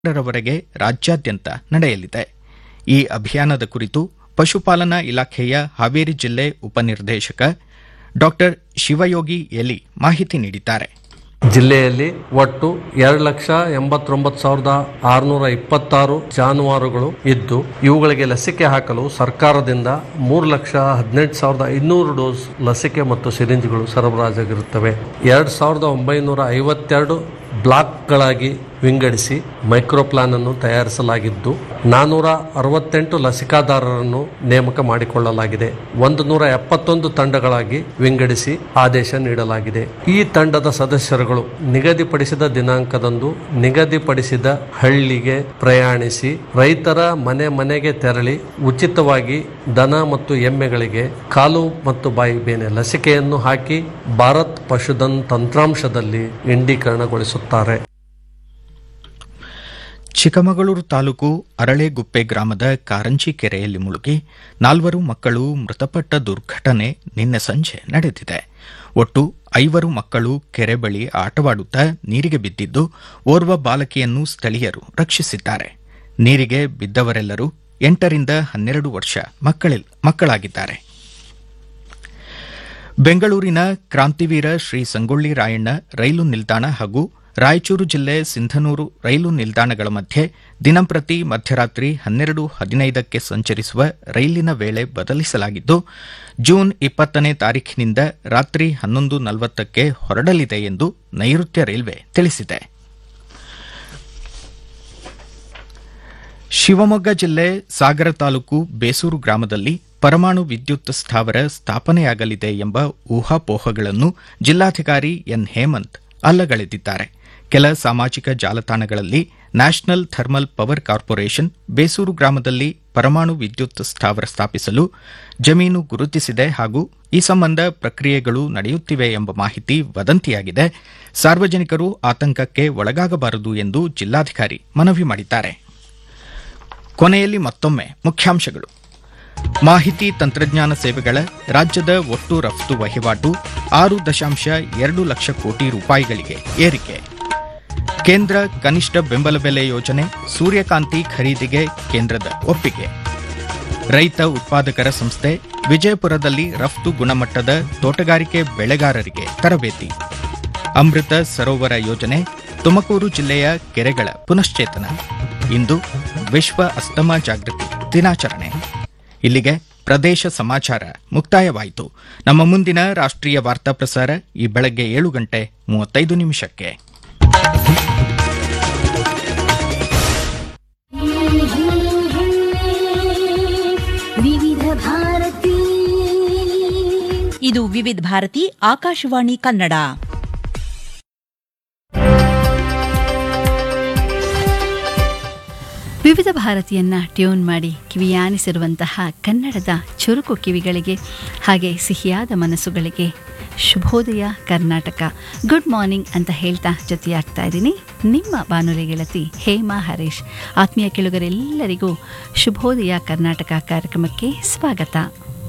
ರವರೆಗೆ ರಾಜ್ಯಾದ್ಯಂತ ನಡೆಯಲಿದೆ ಈ ಅಭಿಯಾನದ ಕುರಿತು ಪಶುಪಾಲನಾ ಇಲಾಖೆಯ ಹಾವೇರಿ ಜಿಲ್ಲೆ ಉಪನಿರ್ದೇಶಕ ಡಾ ಶಿವಯೋಗಿ ಎಲಿ ಮಾಹಿತಿ ನೀಡಿದ್ದಾರೆ ಜಿಲ್ಲೆಯಲ್ಲಿ ಒಟ್ಟು ಎರಡು ಲಕ್ಷ ಎಂಬತ್ತೊಂಬತ್ತು ಸಾವಿರದ ಆರುನೂರ ಇಪ್ಪತ್ತಾರು ಜಾನುವಾರುಗಳು ಇದ್ದು ಇವುಗಳಿಗೆ ಲಸಿಕೆ ಹಾಕಲು ಸರ್ಕಾರದಿಂದ ಮೂರು ಲಕ್ಷ ಹದಿನೆಂಟು ಸಾವಿರದ ಇನ್ನೂರು ಡೋಸ್ ಲಸಿಕೆ ಮತ್ತು ಸಿರಿಂಜ್ಗಳು ಸರಬರಾಜಾಗಿರುತ್ತವೆ ಎರಡು ಸಾವಿರದ ಒಂಬೈನೂರ ಐವತ್ತೆರಡು ಬ್ಲಾಕ್ಗಳಾಗಿ ವಿಂಗಡಿಸಿ ಮೈಕ್ರೋ ಪ್ಲಾನ್ ಅನ್ನು ತಯಾರಿಸಲಾಗಿದ್ದು ನಾನೂರ ಅರವತ್ತೆಂಟು ಲಸಿಕಾದಾರರನ್ನು ನೇಮಕ ಮಾಡಿಕೊಳ್ಳಲಾಗಿದೆ ಒಂದು ನೂರ ಎಪ್ಪತ್ತೊಂದು ತಂಡಗಳಾಗಿ ವಿಂಗಡಿಸಿ ಆದೇಶ ನೀಡಲಾಗಿದೆ ಈ ತಂಡದ ಸದಸ್ಯರುಗಳು ನಿಗದಿಪಡಿಸಿದ ದಿನಾಂಕದಂದು ನಿಗದಿಪಡಿಸಿದ ಹಳ್ಳಿಗೆ ಪ್ರಯಾಣಿಸಿ ರೈತರ ಮನೆ ಮನೆಗೆ ತೆರಳಿ ಉಚಿತವಾಗಿ ದನ ಮತ್ತು ಎಮ್ಮೆಗಳಿಗೆ ಕಾಲು ಮತ್ತು ಬಾಯಿ ಬೇನೆ ಲಸಿಕೆಯನ್ನು ಹಾಕಿ ಭಾರತ್ ಪಶುಧನ್ ತಂತ್ರಾಂಶದಲ್ಲಿ ಇಂಡೀಕರಣಗೊಳಿಸುತ್ತಾರೆ ಚಿಕ್ಕಮಗಳೂರು ತಾಲೂಕು ಅರಳೆಗುಪ್ಪೆ ಗ್ರಾಮದ ಕಾರಂಜಿ ಕೆರೆಯಲ್ಲಿ ಮುಳುಗಿ ನಾಲ್ವರು ಮಕ್ಕಳು ಮೃತಪಟ್ಟ ದುರ್ಘಟನೆ ನಿನ್ನೆ ಸಂಜೆ ನಡೆದಿದೆ ಒಟ್ಟು ಐವರು ಮಕ್ಕಳು ಕೆರೆ ಬಳಿ ಆಟವಾಡುತ್ತಾ ನೀರಿಗೆ ಬಿದ್ದಿದ್ದು ಓರ್ವ ಬಾಲಕಿಯನ್ನು ಸ್ಥಳೀಯರು ರಕ್ಷಿಸಿದ್ದಾರೆ ನೀರಿಗೆ ಬಿದ್ದವರೆಲ್ಲರೂ ಎಂಟರಿಂದ ಹನ್ನೆರಡು ವರ್ಷ ಮಕ್ಕಳಿಲ್- ಮಕ್ಕಳಾಗಿದ್ದಾರೆ ಬೆಂಗಳೂರಿನ ಕ್ರಾಂತಿವೀರ ಶ್ರೀ ಸಂಗೊಳ್ಳಿ ರಾಯಣ್ಣ ರೈಲು ನಿಲ್ದಾಣ ಹಾಗೂ ರಾಯಚೂರು ಜಿಲ್ಲೆ ಸಿಂಧನೂರು ರೈಲು ನಿಲ್ದಾಣಗಳ ಮಧ್ಯೆ ದಿನಂಪ್ರತಿ ಮಧ್ಯರಾತ್ರಿ ಹನ್ನೆರಡು ಹದಿನೈದಕ್ಕೆ ಸಂಚರಿಸುವ ರೈಲಿನ ವೇಳೆ ಬದಲಿಸಲಾಗಿದ್ದು ಜೂನ್ ಇಪ್ಪತ್ತನೇ ತಾರೀಖಿನಿಂದ ರಾತ್ರಿ ಹನ್ನೊಂದು ನಲವತ್ತಕ್ಕೆ ಹೊರಡಲಿದೆ ಎಂದು ನೈಋತ್ಯ ರೈಲ್ವೆ ತಿಳಿಸಿದೆ ಶಿವಮೊಗ್ಗ ಜಿಲ್ಲೆ ಸಾಗರ ತಾಲೂಕು ಬೇಸೂರು ಗ್ರಾಮದಲ್ಲಿ ಪರಮಾಣು ವಿದ್ಯುತ್ ಸ್ಥಾವರ ಸ್ಥಾಪನೆಯಾಗಲಿದೆ ಎಂಬ ಊಹಾಪೋಹಗಳನ್ನು ಜಿಲ್ಲಾಧಿಕಾರಿ ಎನ್ ಹೇಮಂತ್ ಅಲ್ಲಗಳೆದಿದ್ದಾರೆ ಕೆಲ ಸಾಮಾಜಿಕ ಜಾಲತಾಣಗಳಲ್ಲಿ ನ್ಯಾಷನಲ್ ಥರ್ಮಲ್ ಪವರ್ ಕಾರ್ಪೊರೇಷನ್ ಬೇಸೂರು ಗ್ರಾಮದಲ್ಲಿ ಪರಮಾಣು ವಿದ್ಯುತ್ ಸ್ಥಾವರ ಸ್ಥಾಪಿಸಲು ಜಮೀನು ಗುರುತಿಸಿದೆ ಹಾಗೂ ಈ ಸಂಬಂಧ ಪ್ರಕ್ರಿಯೆಗಳು ನಡೆಯುತ್ತಿವೆ ಎಂಬ ಮಾಹಿತಿ ವದಂತಿಯಾಗಿದೆ ಸಾರ್ವಜನಿಕರು ಆತಂಕಕ್ಕೆ ಒಳಗಾಗಬಾರದು ಎಂದು ಜಿಲ್ಲಾಧಿಕಾರಿ ಮನವಿ ಮಾಡಿದ್ದಾರೆ ಕೊನೆಯಲ್ಲಿ ಮತ್ತೊಮ್ಮೆ ಮುಖ್ಯಾಂಶಗಳು ಮಾಹಿತಿ ತಂತ್ರಜ್ಞಾನ ಸೇವೆಗಳ ರಾಜ್ಯದ ಒಟ್ಟು ರಫ್ತು ವಹಿವಾಟು ಆರು ದಶಾಂಶ ಎರಡು ಲಕ್ಷ ಕೋಟಿ ರೂಪಾಯಿಗಳಿಗೆ ಏರಿಕೆ ಕೇಂದ್ರ ಕನಿಷ್ಠ ಬೆಂಬಲ ಬೆಲೆ ಯೋಜನೆ ಸೂರ್ಯಕಾಂತಿ ಖರೀದಿಗೆ ಕೇಂದ್ರದ ಒಪ್ಪಿಗೆ ರೈತ ಉತ್ಪಾದಕರ ಸಂಸ್ಥೆ ವಿಜಯಪುರದಲ್ಲಿ ರಫ್ತು ಗುಣಮಟ್ಟದ ತೋಟಗಾರಿಕೆ ಬೆಳೆಗಾರರಿಗೆ ತರಬೇತಿ ಅಮೃತ ಸರೋವರ ಯೋಜನೆ ತುಮಕೂರು ಜಿಲ್ಲೆಯ ಕೆರೆಗಳ ಪುನಶ್ಚೇತನ ಇಂದು ವಿಶ್ವ ಅಸ್ತಮಾ ಜಾಗೃತಿ ದಿನಾಚರಣೆ ಇಲ್ಲಿಗೆ ಪ್ರದೇಶ ಸಮಾಚಾರ ಮುಕ್ತಾಯವಾಯಿತು ನಮ್ಮ ಮುಂದಿನ ರಾಷ್ಟ್ರೀಯ ವಾರ್ತಾ ಪ್ರಸಾರ ಈ ಬೆಳಗ್ಗೆ ಏಳು ಗಂಟೆ ಮೂವತ್ತೈದು ನಿಮಿಷಕ್ಕೆ ವಿವಿಧ ಭಾರತಿ ಇದು ವಿವಿಧ ಭಾರತಿ ಆಕಾಶವಾಣಿ ಕನ್ನಡ ವಿವಿಧ ಭಾರತಿಯನ್ನ ಟ್ಯೂನ್ ಮಾಡಿ ಕಿವಿಯಾನಿಸಿರುವಂತಹ ಕನ್ನಡದ ಚುರುಕು ಕಿವಿಗಳಿಗೆ ಹಾಗೆ ಸಿಹಿಯಾದ ಮನಸ್ಸುಗಳಿಗೆ ಶುಭೋದಯ ಕರ್ನಾಟಕ ಗುಡ್ ಮಾರ್ನಿಂಗ್ ಅಂತ ಹೇಳ್ತಾ ಜೊತೆಯಾಗ್ತಾ ಇದ್ದೀನಿ ನಿಮ್ಮ ಬಾನುಲಿ ಗೆಳತಿ ಹೇಮಾ ಹರೀಶ್ ಆತ್ಮೀಯ ಕೆಳುಗರೆಲ್ಲರಿಗೂ ಶುಭೋದಯ ಕರ್ನಾಟಕ ಕಾರ್ಯಕ್ರಮಕ್ಕೆ ಸ್ವಾಗತ